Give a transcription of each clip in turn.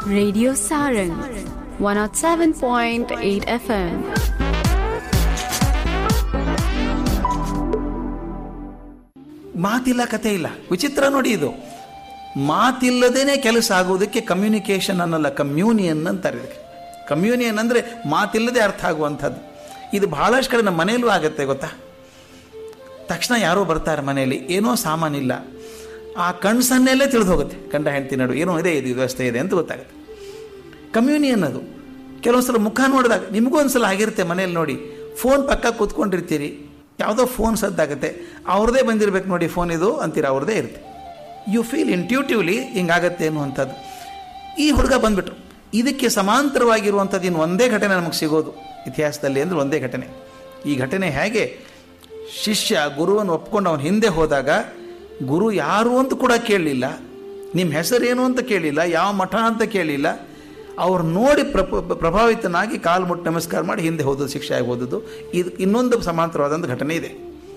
Radio Sarang 107.8 FM. ಮಾತಿಲ್ಲ ಕತೆ ಇಲ್ಲ ವಿಚಿತ್ರ ನೋಡಿ ಇದು ಮಾತಿಲ್ಲದೇನೆ ಕೆಲಸ ಆಗುವುದಕ್ಕೆ ಕಮ್ಯುನಿಕೇಷನ್ ಅನ್ನಲ್ಲ ಕಮ್ಯೂನಿಯನ್ ಅಂತಾರೆ ಇದಕ್ಕೆ ಕಮ್ಯೂನಿಯನ್ ಅಂದರೆ ಮಾತಿಲ್ಲದೆ ಅರ್ಥ ಆಗುವಂಥದ್ದು ಇದು ಬಹಳಷ್ಟು ಕಡೆ ನಮ್ಮ ಮನೆಯಲ್ಲೂ ಆಗುತ್ತೆ ಗೊತ್ತಾ ತಕ್ಷಣ ಯಾರೋ ಬರ್ತಾರೆ ಮನೆಯಲ್ಲಿ ಏನೋ ಸಾಮಾನಿಲ್ಲ ಆ ಕಣ್ಸನ್ನೆಲ್ಲೇ ತಿಳಿದು ಹೋಗುತ್ತೆ ಗಂಡ ಹೆಂಡತಿ ನಡು ಏನೋ ಇದೆ ಇದು ವ್ಯವಸ್ಥೆ ಇದೆ ಅಂತ ಗೊತ್ತಾಗುತ್ತೆ ಕಮ್ಯೂನಿಯನ್ ಅದು ಕೆಲವೊಂದು ಸಲ ಮುಖ ನೋಡಿದಾಗ ನಿಮಗೂ ಒಂದು ಸಲ ಆಗಿರುತ್ತೆ ಮನೇಲಿ ನೋಡಿ ಫೋನ್ ಪಕ್ಕ ಕೂತ್ಕೊಂಡಿರ್ತೀರಿ ಯಾವುದೋ ಫೋನ್ ಸದ್ದಾಗುತ್ತೆ ಅವ್ರದ್ದೇ ಬಂದಿರ್ಬೇಕು ನೋಡಿ ಫೋನ್ ಇದು ಅಂತೀರ ಅವ್ರದ್ದೇ ಇರುತ್ತೆ ಯು ಫೀಲ್ ಇಂಟ್ಯೂಟಿವ್ಲಿ ಹಿಂಗಾಗತ್ತೆ ಅನ್ನುವಂಥದ್ದು ಈ ಹುಡುಗ ಬಂದ್ಬಿಟ್ರು ಇದಕ್ಕೆ ಸಮಾಂತರವಾಗಿರುವಂಥದ್ದು ಇನ್ನು ಒಂದೇ ಘಟನೆ ನಮಗೆ ಸಿಗೋದು ಇತಿಹಾಸದಲ್ಲಿ ಅಂದರೆ ಒಂದೇ ಘಟನೆ ಈ ಘಟನೆ ಹೇಗೆ ಶಿಷ್ಯ ಗುರುವನ್ನು ಒಪ್ಕೊಂಡು ಅವನ ಹಿಂದೆ ಹೋದಾಗ ಗುರು ಯಾರು ಅಂತ ಕೂಡ ಕೇಳಲಿಲ್ಲ ನಿಮ್ಮ ಹೆಸರೇನು ಅಂತ ಕೇಳಿಲ್ಲ ಯಾವ ಮಠ ಅಂತ ಕೇಳಿಲ್ಲ ಅವ್ರು ನೋಡಿ ಪ್ರಪ ಪ್ರಭಾವಿತನಾಗಿ ಕಾಲು ಮುಟ್ಟು ನಮಸ್ಕಾರ ಮಾಡಿ ಹಿಂದೆ ಹೋದದ್ದು ಶಿಕ್ಷೆ ಆಗಿ ಹೋದದ್ದು ಇದು ಇನ್ನೊಂದು ಸಮಾಂತರವಾದಂಥ ಘಟನೆ ಇದೆ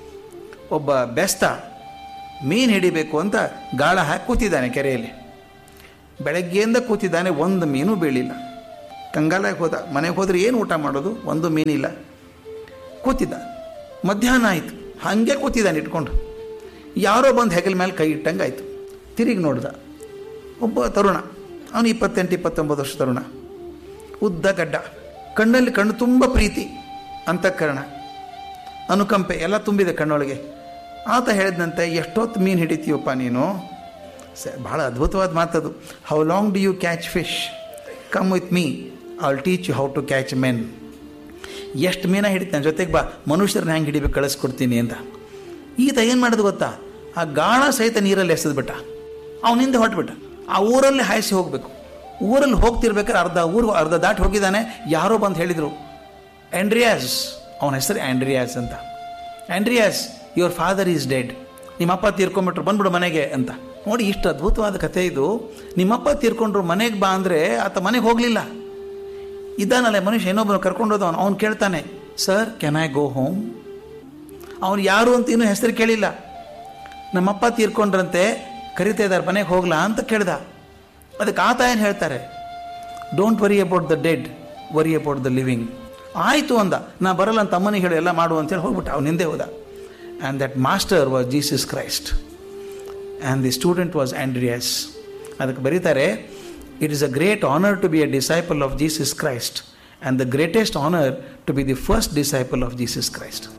ಒಬ್ಬ ಬೆಸ್ತ ಮೀನು ಹಿಡಿಬೇಕು ಅಂತ ಗಾಳ ಹಾಕಿ ಕೂತಿದ್ದಾನೆ ಕೆರೆಯಲ್ಲಿ ಬೆಳಗ್ಗೆಯಿಂದ ಕೂತಿದ್ದಾನೆ ಒಂದು ಮೀನು ಬೀಳಿಲ್ಲ ಕಂಗಾಲಾಗಿ ಹೋದ ಮನೆಗೆ ಹೋದ್ರೆ ಏನು ಊಟ ಮಾಡೋದು ಒಂದು ಮೀನಿಲ್ಲ ಕೂತಿದ್ದ ಮಧ್ಯಾಹ್ನ ಆಯಿತು ಹಾಗೆ ಕೂತಿದ್ದಾನೆ ಇಟ್ಕೊಂಡು ಯಾರೋ ಬಂದು ಹೆಗಲ ಮೇಲೆ ಕೈ ಇಟ್ಟಂಗೆ ಆಯಿತು ತಿರುಗಿ ನೋಡ್ದ ಒಬ್ಬ ತರುಣ ಅವನು ಇಪ್ಪತ್ತೆಂಟು ಇಪ್ಪತ್ತೊಂಬತ್ತು ವರ್ಷ ತರುಣ ಉದ್ದ ಗಡ್ಡ ಕಣ್ಣಲ್ಲಿ ಕಣ್ಣು ತುಂಬ ಪ್ರೀತಿ ಅಂತಃಕರಣ ಅನುಕಂಪೆ ಎಲ್ಲ ತುಂಬಿದೆ ಕಣ್ಣೊಳಗೆ ಆತ ಹೇಳಿದಂತೆ ಎಷ್ಟೊತ್ತು ಮೀನು ಹಿಡಿತೀವಪ್ಪ ನೀನು ಸ ಭಾಳ ಅದ್ಭುತವಾದ ಮಾತದು how long do you catch fish come with me I will teach you how to catch men ಎಷ್ಟು ಮೀನ ಹಿಡಿತಾನೆ ಜೊತೆಗೆ ಬಾ ಮನುಷ್ಯರನ್ನ ಹೆಂಗೆ ಹಿಡಿಬೇಕು ಕಳಿಸ್ಕೊಡ್ತೀನಿ ಅಂತ ಈತ ಏನು ಮಾಡೋದು ಗೊತ್ತಾ ಆ ಗಾಳ ಸಹಿತ ನೀರಲ್ಲಿ ಎಸೆದ್ಬಿಟ್ಟ ಅವನಿಂದ ಹೊಟ್ಬಿಟ್ಟ ಆ ಊರಲ್ಲಿ ಹಾಯಿಸಿ ಹೋಗಬೇಕು ಊರಲ್ಲಿ ಹೋಗ್ತಿರ್ಬೇಕಾದ್ರೆ ಅರ್ಧ ಊರು ಅರ್ಧ ದಾಟಿ ಹೋಗಿದ್ದಾನೆ ಯಾರೋ ಬಂದು ಹೇಳಿದರು ಆ್ಯಂಡ್ರಿಯಾಸ್ ಅವನ ಹೆಸರು ಆ್ಯಂಡ್ರಿಯಾಸ್ ಅಂತ Andreas your father is dead ನಿಮ್ಮಪ್ಪ ತೀರ್ಕೊಂಬಿಟ್ರು ಬಂದ್ಬಿಡು ಮನೆಗೆ ಅಂತ ನೋಡಿ ಇಷ್ಟು ಅದ್ಭುತವಾದ ಕಥೆ ಇದು ನಿಮ್ಮಪ್ಪ ತೀರ್ಕೊಂಡ್ರು ಮನೆಗೆ ಬಾ ಅಂದರೆ ಆತ ಮನೆಗೆ ಹೋಗಲಿಲ್ಲ ಇದ್ದಾನಲ್ಲ ಮನುಷ್ಯ ಇನ್ನೊಬ್ಬನು ಕರ್ಕೊಂಡೋದ ಅವನು ಅವ್ನು ಕೇಳ್ತಾನೆ sir can I go home ಅವನು ಯಾರು ಅಂತ ಇನ್ನೂ ಹೆಸರು ಕೇಳಿಲ್ಲ ನಮ್ಮಪ್ಪ ತೀರ್ಕೊಂಡ್ರಂತೆ ಕರಿತಾ ಇದ್ದಾರೆ ಮನೆಗೆ ಹೋಗ್ಲಾ ಅಂತ ಕೇಳ್ದ ಅದಕ್ಕೆ ಆತ ಏನು ಹೇಳ್ತಾರೆ don't worry about the dead worry about the living ಆಯಿತು ಅಂದ ನಾ ಬರಲ್ಲ ಅಂತ ಅಮ್ಮನಿಗೆ ಹೇಳಿ ಎಲ್ಲ ಮಾಡು ಅಂತೇಳಿ ಹೋಗ್ಬಿಟ್ಟ ಅವ್ನು ಹಿಂದೆ ಹೋದ and that master was Jesus Christ and the student was Andreas ಅದಕ್ಕೆ ಬರೀತಾರೆ it is a great honour to be a disciple of Jesus Christ and the greatest honour to be the first disciple of Jesus Christ